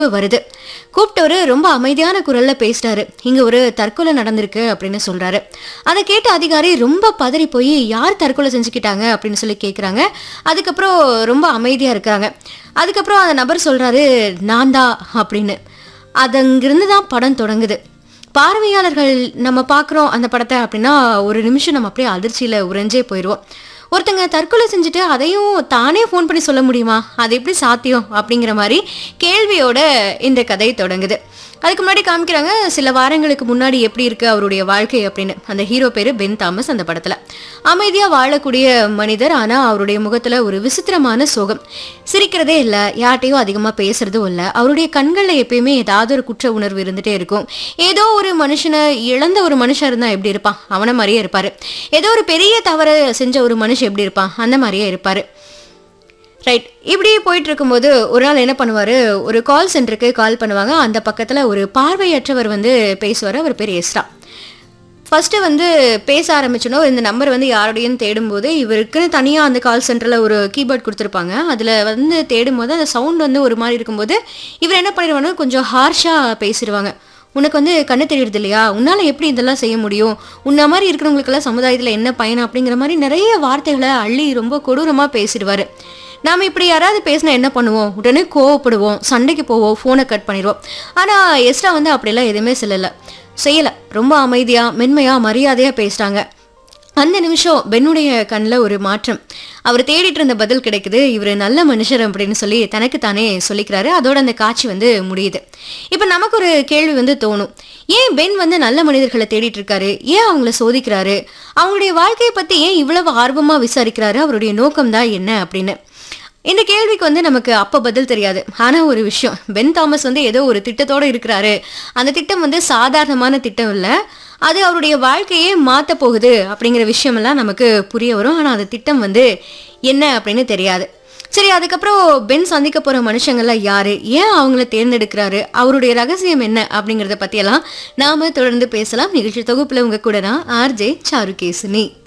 வருது கூப்பிட்டவரு ரொம்ப அமைதியான குரல்ல பேசுறாரு இங்க ஒரு தற்கொலை நடந்திருக்கு அப்படின்னு சொல்றாரு அதை கேட்ட அதிகாரி ரொம்ப பதறி போய் யார் தற்கொலை செஞ்சுக்கிட்டாங்க அப்படின்னு சொல்லி கேக்குறாங்க அதுக்கப்புறம் ரொம்ப அமைதியா இருக்காங்க அதுக்கப்புறம் அந்த நபர் சொல்றாரு நான் தான் அப்படின்னு அது அங்கிருந்து தான் படம் தொடங்குது பார்வையாளர்கள் நம்ம பார்க்குறோம் அந்த படத்தை அப்படின்னா ஒரு நிமிஷம் நம்ம அப்படியே அதிர்ச்சியில் உறைஞ்சே போயிடுவோம் ஒருத்தங்க தற்கொலை செஞ்சுட்டு அதையும் தானே ஃபோன் பண்ணி சொல்ல முடியுமா அது எப்படி சாத்தியம் அப்படிங்கிற மாதிரி கேள்வியோட இந்த கதை தொடங்குது அதுக்கு முன்னாடி காமிக்கிறாங்க சில வாரங்களுக்கு முன்னாடி எப்படி இருக்கு அவருடைய வாழ்க்கை அப்படின்னு அந்த ஹீரோ பேரு பென் தாமஸ் அந்த படத்துல அமைதியா வாழக்கூடிய மனிதர் ஆனா அவருடைய முகத்துல ஒரு விசித்திரமான சோகம் சிரிக்கிறதே இல்ல யார்ட்டையும் அதிகமா பேசுறதும் இல்ல அவருடைய கண்கள்ல எப்பயுமே ஏதாவது ஒரு குற்ற உணர்வு இருந்துட்டே இருக்கும் ஏதோ ஒரு மனுஷனை இழந்த ஒரு மனுஷன் இருந்தா எப்படி இருப்பான் அவனை மாதிரியே இருப்பாரு ஏதோ ஒரு பெரிய தவறு செஞ்ச ஒரு மனுஷன் எப்படி இருப்பான் அந்த மாதிரியே இருப்பாரு ரைட் இப்படி போயிட்டு இருக்கும்போது ஒரு நாள் என்ன பண்ணுவார் ஒரு கால் சென்டருக்கு கால் பண்ணுவாங்க அந்த பக்கத்தில் ஒரு பார்வையற்றவர் வந்து பேசுவார் அவர் பேர் எஸ்ரா ஃபர்ஸ்ட்டு வந்து பேச ஆரம்பிச்சோன்னா இந்த நம்பர் வந்து யாரோடையும் தேடும்போது இவருக்குன்னு தனியாக அந்த கால் சென்டரில் ஒரு கீபோர்ட் கொடுத்துருப்பாங்க அதில் வந்து தேடும்போது அந்த சவுண்ட் வந்து ஒரு மாதிரி இருக்கும்போது இவர் என்ன பண்ணிடுவாங்க கொஞ்சம் ஹார்ஷாக பேசிடுவாங்க உனக்கு வந்து கண்ணு தெரியறது இல்லையா உன்னால் எப்படி இதெல்லாம் செய்ய முடியும் உன்ன மாதிரி இருக்கிறவங்களுக்கெல்லாம் சமுதாயத்தில் என்ன பயன் அப்படிங்கிற மாதிரி நிறைய வார்த்தைகளை அள்ளி ரொம்ப கொடூரமாக பேசிடுவார் நாம் இப்படி யாராவது பேசினா என்ன பண்ணுவோம் உடனே கோவப்படுவோம் சண்டைக்கு போவோம் ஃபோனை கட் பண்ணிடுவோம் ஆனால் எஸ்ரா வந்து அப்படிலாம் எதுவுமே சொல்லலை செய்யலை ரொம்ப அமைதியாக மென்மையாக மரியாதையாக பேசுகிறாங்க அந்த நிமிஷம் பென்னுடைய கண்ணில் ஒரு மாற்றம் அவர் தேடிட்டு இருந்த பதில் கிடைக்குது இவர் நல்ல மனுஷர் அப்படின்னு சொல்லி தனக்கு தானே சொல்லிக்கிறாரு அதோட அந்த காட்சி வந்து முடியுது இப்போ நமக்கு ஒரு கேள்வி வந்து தோணும் ஏன் பென் வந்து நல்ல மனிதர்களை தேடிட்டு இருக்காரு ஏன் அவங்கள சோதிக்கிறாரு அவங்களுடைய வாழ்க்கையை பற்றி ஏன் இவ்வளவு ஆர்வமாக விசாரிக்கிறாரு அவருடைய நோக்கம் தான் என்ன அப்படின்னு இந்த கேள்விக்கு வந்து நமக்கு அப்போ பதில் தெரியாது ஆனால் ஒரு விஷயம் பென் தாமஸ் வந்து ஏதோ ஒரு திட்டத்தோடு இருக்கிறாரு அந்த திட்டம் வந்து சாதாரணமான திட்டம் இல்லை அது அவருடைய வாழ்க்கையே மாற்ற போகுது அப்படிங்கிற விஷயமெல்லாம் நமக்கு புரிய வரும் ஆனால் அந்த திட்டம் வந்து என்ன அப்படின்னு தெரியாது சரி அதுக்கப்புறம் பென் சந்திக்க போகிற மனுஷங்கள்லாம் யாரு ஏன் அவங்கள தேர்ந்தெடுக்கிறாரு அவருடைய ரகசியம் என்ன அப்படிங்கிறத பற்றியெல்லாம் நாம தொடர்ந்து பேசலாம் நிகழ்ச்சி தொகுப்பில் உங்க கூட நான் ஆர்ஜே சாருகேசினி